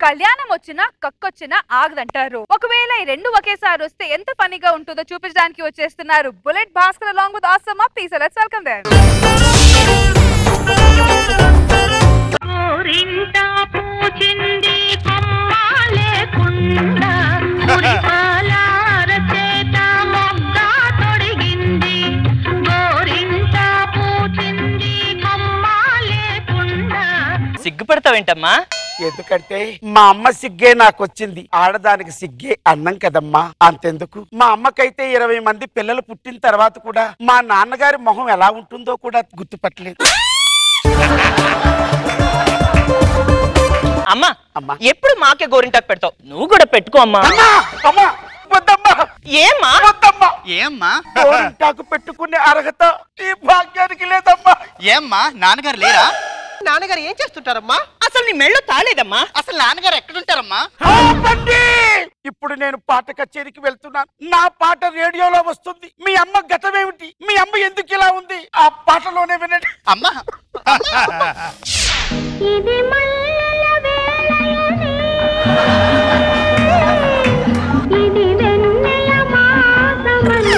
కళ్యాణం వచ్చినా కక్కొచ్చినా ఆగదంటారు ఒకవేళ ఈ రెండు ఒకేసారి వస్తే ఎంత ఫనీగా ఉంటుందో చూపించడానికి వచ్చేస్తున్నారు Bullet Bhaskar along with Awesome Appi please let's welcome there గోరింట పూచింది కొమ్మ లేకుండా మురిపాల అరచేత మొగ్గ తొడిగింది గోరింట పూచింది కొమ్మ లేకుండా సిగ్గుపడతావేంటమ్మా ఎందుకంటే మా అమ్మ సిగ్గే నాకు వచ్చింది ఆడదానికి సిగ్గే అన్నం కదమ్మా అంతెందుకు మా అమ్మకైతే ఇరవై మంది పిల్లలు పుట్టిన తర్వాత కూడా మా నాన్నగారి మొహం ఎలా ఉంటుందో కూడా గుర్తుపట్టలేదు అమ్మా అమ్మా. ఎప్పుడు మాకే గోరింటాకు పెడతావు నువ్వు కూడా పెట్టుకో అమ్మా అమ్మా అమ్మా వద్దమ్మా ఏమ్మా వద్దమ్మా ఏమ్మా గోరింటాకు పెట్టుకునే అర్హత ఈ భాగ్యానికి లేదమ్మా ఏమ్మా నాన్నగారు లేరా నాన్నగారు ఏం చేస్తుంటారమ్మా అసలు నీ మెళ్ళో తాలేదమ్మా అసలు నాన్నగారు ఎక్కడుంటారమ్మా ఆపండి! ఇప్పుడు నేను పాట కచేరికి వెళ్తున్నాను నా పాట రేడియోలో వస్తుంది మీ అమ్మ గతమేమిటి మీ అమ్మ ఎందుకు ఇలా ఉంది ఆ పాటలోనే వినండి అమ్మా ఇది మల్లెల వేళయని ఇది వెన్నెల మాసమని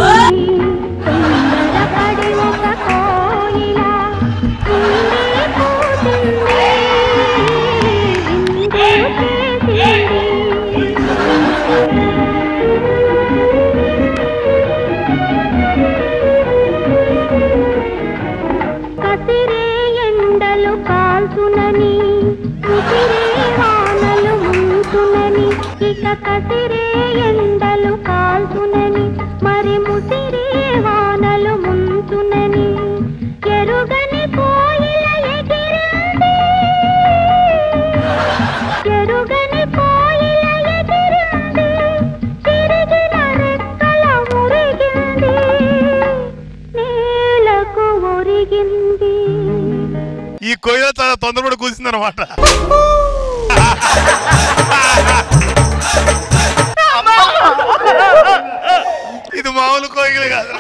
తొందరపడి ఒక కోయిల ఇందే కూసింది ఇందే కసిరే ఎండలు కాల్చునని ముసిరే వానలు ముంచునని ఇక కసిరే ఎండలు కాల్చునని మరి ముసిరే వానలు ముంచునని ఎరుగని కోయిల ఎగిరింది ఎరుగని కోయిల ఎగిరింది తిరిగిన రెక్కల మురిగింది నేలకు ఒరిగింది ఈ కొయ్య చాలా తొందరపడి కూసిందనమాట ఇది మామూలు కోయిలు కాదు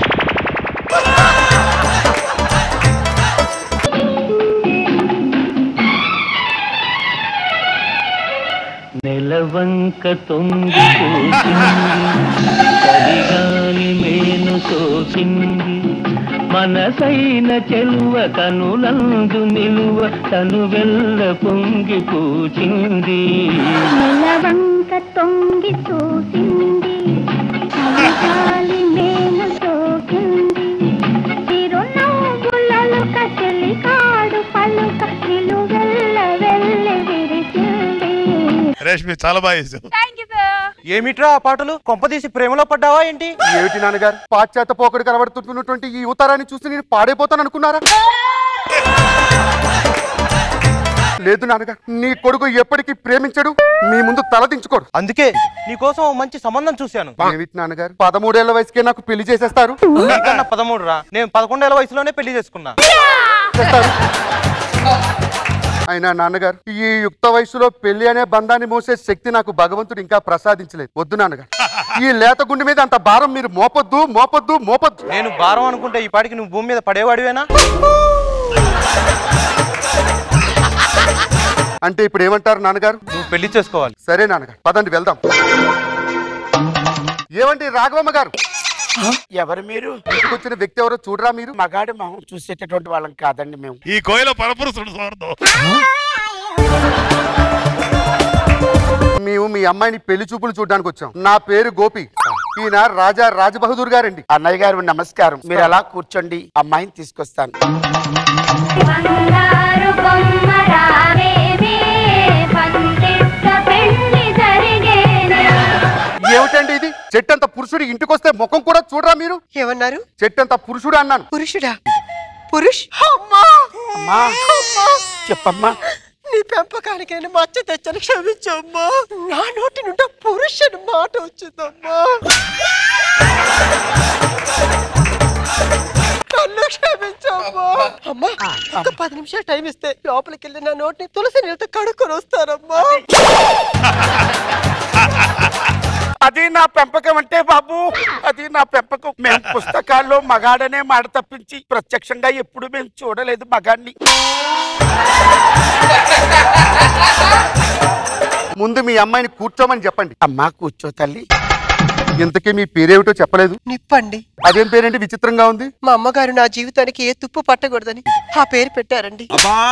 నెలవంక తొంగి చలిగాలి మేను సోకింది మనసైన చెలువ కనులందు నిలువ తను వెళ్ళ పొంగి పూచింది నెలవంక తొంగి చూసింది చలిగాలి మేలు సోకింది చిరునవ్వులలుక చెలికాడు పలుక నిలువెల్ల వెళ్ళి విరిచింది రేష్మి చాలా బాగా చేసావు థ్యాంక్ యూ సార్ ఏమిట్రా ఆ పాటలు కొంపదీసి ప్రేమలో పడ్డావా ఏంటి ఏమిటి నాన్నగారు పాశ్చాత్య పోకడు కనబడుతున్నటువంటి ఈ యువతరాన్ని చూసి నేను పాడైపోతాను అనుకున్నారా లేదు నాన్నగారు నీ కొడుకు ఎప్పటికీ ప్రేమించడు మీ ముందు తలదించుకోడు అందుకే నీకోసం ఓ మంచి సంబంధం చూశాను ఏమిటి నాన్నగారు పదమూడేళ్ల వయసుకే నాకు పెళ్లి చేసేస్తారు నీకన్నా పదమూడు రా నేను పదకొండేళ్ల వయసులోనే పెళ్లి చేసుకున్నా చేస్తారు అయినా నాన్నగారు ఈ యుక్త వయసులో పెళ్లి అనే బంధాన్ని మోసే శక్తి నాకు భగవంతుడు ఇంకా ప్రసాదించలేదు వద్దు నాన్నగారు ఈ లేత గుండె మీద అంత భారం మీరు మోపొద్దు మోపొద్దు మోపొద్దు నేను భారం అనుకుంటే ఈ పాటికి నువ్వు భూమి మీద పడేవాడివేనా అంటే ఇప్పుడు ఏమంటారు నాన్నగారు నువ్వు పెళ్లి చేసుకోవాలి సరే నాన్నగారు పదండి వెళ్దాం ఏమండి రాఘవమ్మ గారు ఎవరు మీరు ఇంటికి వచ్చిన వ్యక్తి ఎవరో చూడరా మీరు మగాడి మొహం చూసేటటువంటి వాళ్ళం కాదండి మేము ఈ కోయిల పరపురుషుడు చూడదు మేము మీ అమ్మాయిని పెళ్లి చూపులు చూడడానికి వచ్చాం నా పేరు గోపి ఈయన రాజా రాజబహదూర్ గారండి అన్నయ్య గారు నమస్కారం మీరు అలా కూర్చోండి అమ్మాయిని తీసుకొస్తాను బంగారు బొమ్మ రావేవే పందిట్ల పెళ్లి జరిగేనే ఏమిటండి ఇది చెట్టంత పురుషుడు ఇంటికొస్తే ముఖం కూడా చూడరా మీరు ఏమన్నారు చెట్టంత పురుషుడు అన్నాను పురుషుడా పురుష్ అమ్మా అమ్మా చెప్పమ్మా నీ పెంపకానికైనా మచ్చ తెచ్చని క్షమించమ్మా నా నోటి నుండి పురుషుని మాట వచ్చిందమ్మా నన్ను క్షమించమ్మా అమ్మా ఒక పది నిమిషాలు టైం ఇస్తే లోపలికి వెళ్ళి నా నోటిని తులసి నీళ్ళతో కడుక్కొని వస్తారమ్మా అది నా పెంపకం అంటే బాబు అది నా పెంపకం మేము పుస్తకాల్లో మగాడనే మాట తప్పించి ప్రత్యక్షంగా ఎప్పుడు మేము చూడలేదు మగాడిని ముందు మీ అమ్మాయిని కూర్చోమని చెప్పండి అమ్మా కూర్చో తల్లి ఇంతకీ మీ పేరేమిటో చెప్పలేదు నిప్పండి అదేం పేరేంటి విచిత్రంగా ఉంది మా అమ్మగారు నా జీవితానికి ఏ తుప్పు పట్టకూడదని ఆ పేరు పెట్టారండి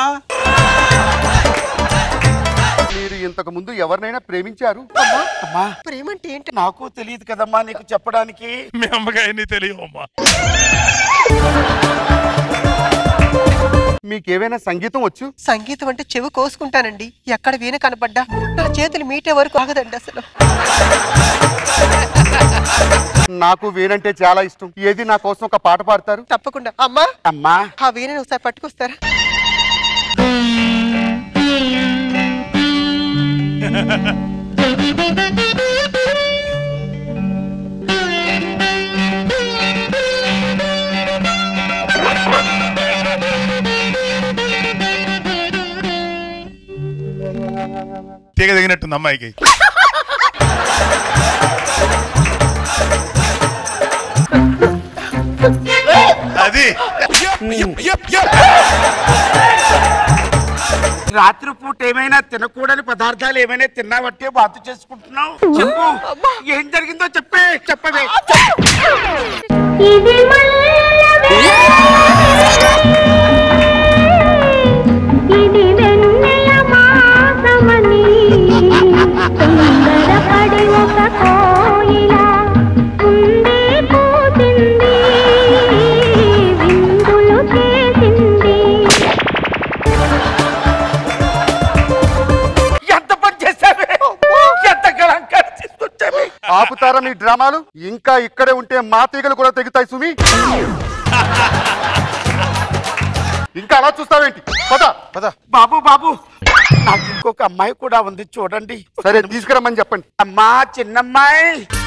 మీరు ఇంతకు ముందు ఎవరినైనా ప్రేమించారు అమ్మా ప్రేమంటే ఏంటి నాకు తెలియదు కదమ్మా నీకు చెప్పడానికి మీ అమ్మకి అన్ని తెలియవు అమ్మా మీకేమైనా సంగీతం వచ్చు సంగీతం అంటే చెవి కోసుకుంటానండి ఎక్కడ వీణ కనపడ్డా నా చేతులు మీటే వరకు ఆగదండి అసలు నాకు వీణంటే చాలా ఇష్టం ఏది నా కోసం ఒక పాట పాడతారు తప్పకుండా అమ్మా అమ్మా ఆ వీణని ఒకసారి పట్టుకొస్తారా తీగ దిగినట్టుంది అమ్మాయికి అది రాత్రిపూట ఏమైనా తినకూడని పదార్థాలు ఏమైనా తిన్నావట్టే బాతు చేసుకుంటున్నావు చెప్పు ఏం జరిగిందో చెప్పే చెప్పవే ఇది మల్లెల ఇది వెన్నెల మాసమని తొందరపడి ఒక కోయిల ఉండే పోసింది విందులు చేసింది ఎంత పని చేశావే ఎంత కళంకారం తీసుకొచ్చావే ఆపుతారా మీ డ్రామాలు ఇంకా ఇక్కడే ఉంటే మా తీగలు కూడా తెగుతాయి సుమి ఇంకా అలా చూస్తావేంటి పద పద బాబు బాబు నాకు ఇంకొక అమ్మాయి కూడా ఉంది చూడండి సరే తీసుకురమ్మని చెప్పండి అమ్మా చిన్నమ్మాయి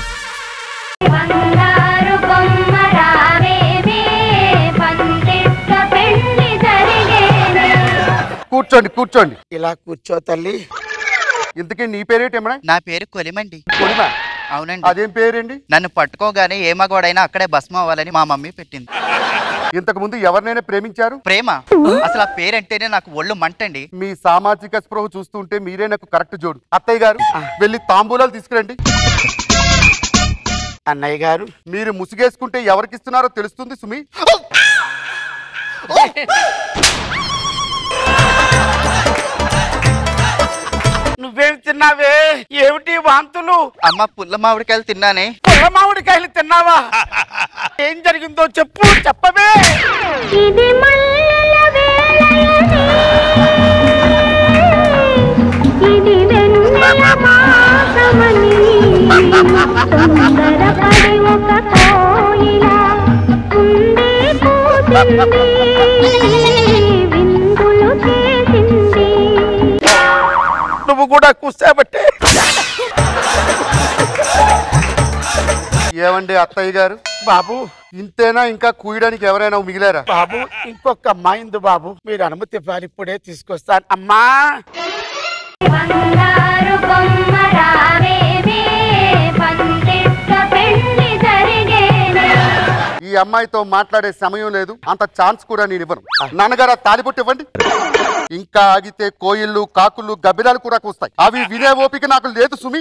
బంగారు బొమ్మ రావేమే పందిట్ల పెళ్లి జరిగేనే కూర్చోండి కూర్చోండి ఇలా కూర్చో తల్లి ఇంతకీ నీ పేరేంటి ఏమన్నా నా పేరు కొలిమండి కొలిమా అవునండి అదేం పేరేంటి నన్ను పట్టుకోగానే ఏ మగవాడైనా అక్కడే భస్మం అవ్వాలని మా మమ్మీ పెట్టింది ఇంతకు ముందు ఎవరినైనా ప్రేమించారు ప్రేమ అసలు ఆ పేరంటేనే నాకు ఒళ్ళు మంటండి మీ సామాజిక స్పృహ చూస్తుంటే మీరే నాకు కరెక్ట్ జోడు అత్తయ్య గారు వెళ్ళి తాంబూలాలు తీసుకురండి అన్నయ్య గారు మీరు ముసుగేసుకుంటే ఎవరికి ఇస్తున్నారో తెలుస్తుంది సుమి నువ్వేం తిన్నావే ఏమిటి వాంతులు అమ్మ పుల్ల మామిడికాయలు తిన్నానే పుల్ల మామిడికాయలు తిన్నావా ఏం జరిగిందో చెప్పు చెప్పవే ఇది మల్లెల వేళయని ఇది వెన్నెల మాసమని తొందరపడి ఒక కోయిల ఉండే పూసింది విందులు చేసింది నువ్వు కూడా కూర్చోబట్టే ఏమండి అత్తయ్య గారు బాబు ఇంతేనా ఇంకా కూయడానికి ఎవరైనా మిగిలారా బాబు ఇంకొక అమ్మాయి ఉంది బాబు మీరు అనుమతి ఇవ్వాలి ఇప్పుడే తీసుకొస్తాను అమ్మా బంగారు బొమ్మ రావేమే పందిట్ల పెళ్లి జరిగేనే ఈ అమ్మాయితో మాట్లాడే సమయం లేదు అంత ఛాన్స్ కూడా నేను ఇవ్వను నాన్నగారు ఆ తాలిబొట్టు ఇవ్వండి ఇంకా ఆగితే కోయిళ్ళు కాకులు గబ్బిలాలు కూడా కూస్తాయి అవి వినే ఓపిక నాకు లేదు సుమి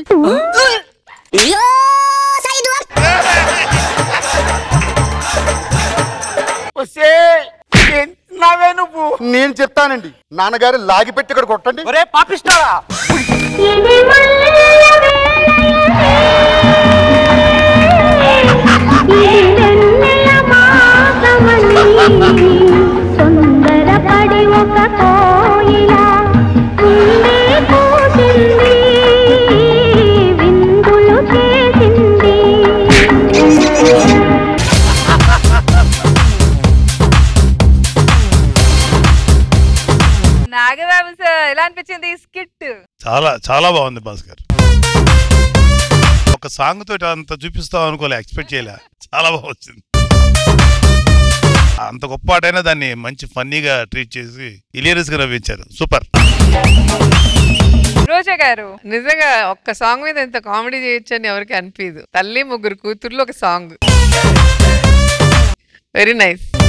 వస్తే ఏం తిన్నావే నువ్వు నేను చెప్తానండి నాన్నగారు లాగి పెట్టి ఇక్కడ కొట్టండి ఒరే పాపిస్తావా ఇది మల్లెల వేళయని ఇది వెన్నెల మాసమని తొందరపడి ఒక కోయిల ఉండే పూసింది విందులు చేసింది నాగబాబు సార్ ఎలా అనిపించింది ఈ స్కిట్ చాలా చాలా బాగుంది భాస్కర్ ఒక సాంగ్ తోటి అంత చూపిస్తావు అనుకోలే ఎక్స్పెక్ట్ చేయలే చాలా బాగా వచ్చింది అంత గొప్ప ఆటైనా దాన్ని మంచి ఫన్నీగా ట్రీట్ చేసి ఇలియరస్ గా నవ్వించారు సూపర్ రోజా గారు నిజంగా ఒక్క సాంగ్ మీద ఎంత కామెడీ చేయొచ్చు అని ఎవరికి అనిపించదు తల్లి ముగ్గురు కూతుర్లు ఒక సాంగ్ వెరీ నైస్